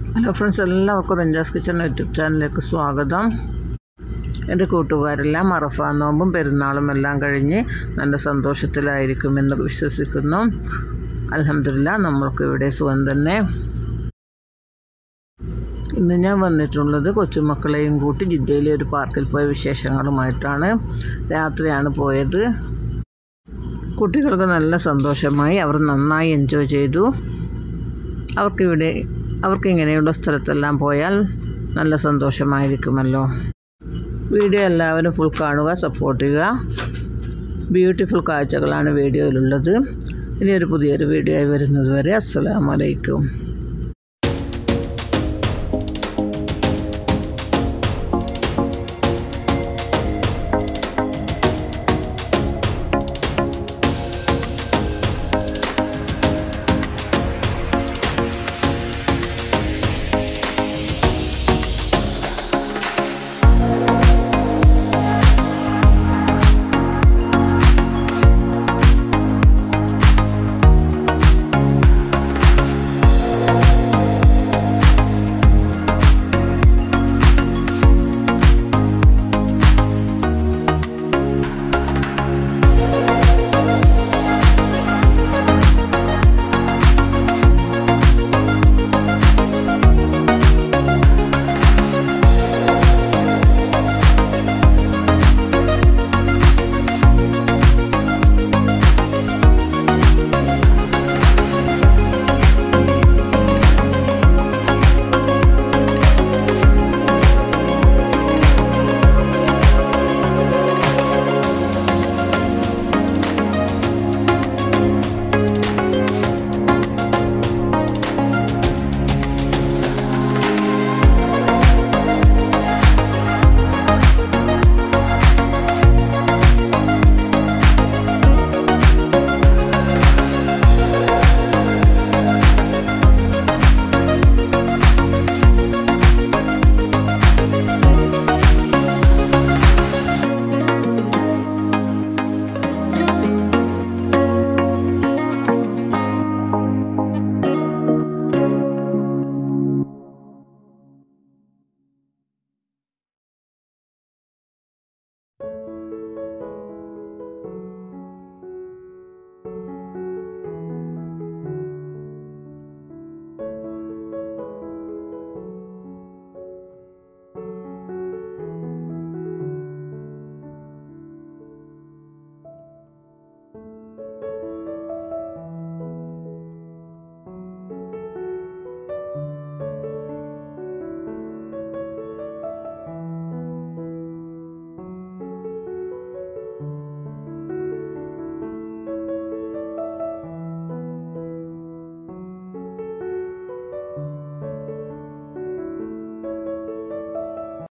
hello friends എല്ലാവർക്കും റെഞ്ചാസ് kitchen YouTube ചാനലിലേക്ക് സ്വാഗതം എൻ്റെ കൂട്ടുകാരെല്ലാം മറഫ നോമ്പും പെരുന്നാളും എല്ലാം കഴിഞ്ഞ് നല്ല സന്തോഷത്തിലായിരിക്കുമെന്ന് വിശ്വസിക്കുന്നു അലഹമില്ല നമ്മൾക്ക് ഇവിടെ സുഖം തന്നെ ഇന്ന് ഞാൻ വന്നിട്ടുള്ളത് കൊച്ചുമക്കളെയും കൂട്ടി ജിദ്ദയിലെ ഒരു പാർക്കിൽ പോയ വിശേഷങ്ങളുമായിട്ടാണ് രാത്രിയാണ് പോയത് കുട്ടികൾക്ക് നല്ല സന്തോഷമായി അവർ നന്നായി എൻജോയ് ചെയ്തു അവർക്കിവിടെ അവർക്ക് ഇങ്ങനെയുള്ള സ്ഥലത്തെല്ലാം പോയാൽ നല്ല സന്തോഷമായിരിക്കുമല്ലോ വീഡിയോ എല്ലാവരും ഫുൾ കാണുക സപ്പോർട്ട് ചെയ്യുക ബ്യൂട്ടിഫുൾ കാഴ്ചകളാണ് വീഡിയോയിലുള്ളത് ഇനി ഒരു പുതിയൊരു വീഡിയോ ആയി വരുന്നത് വരെ അസ്സലാമലൈക്കും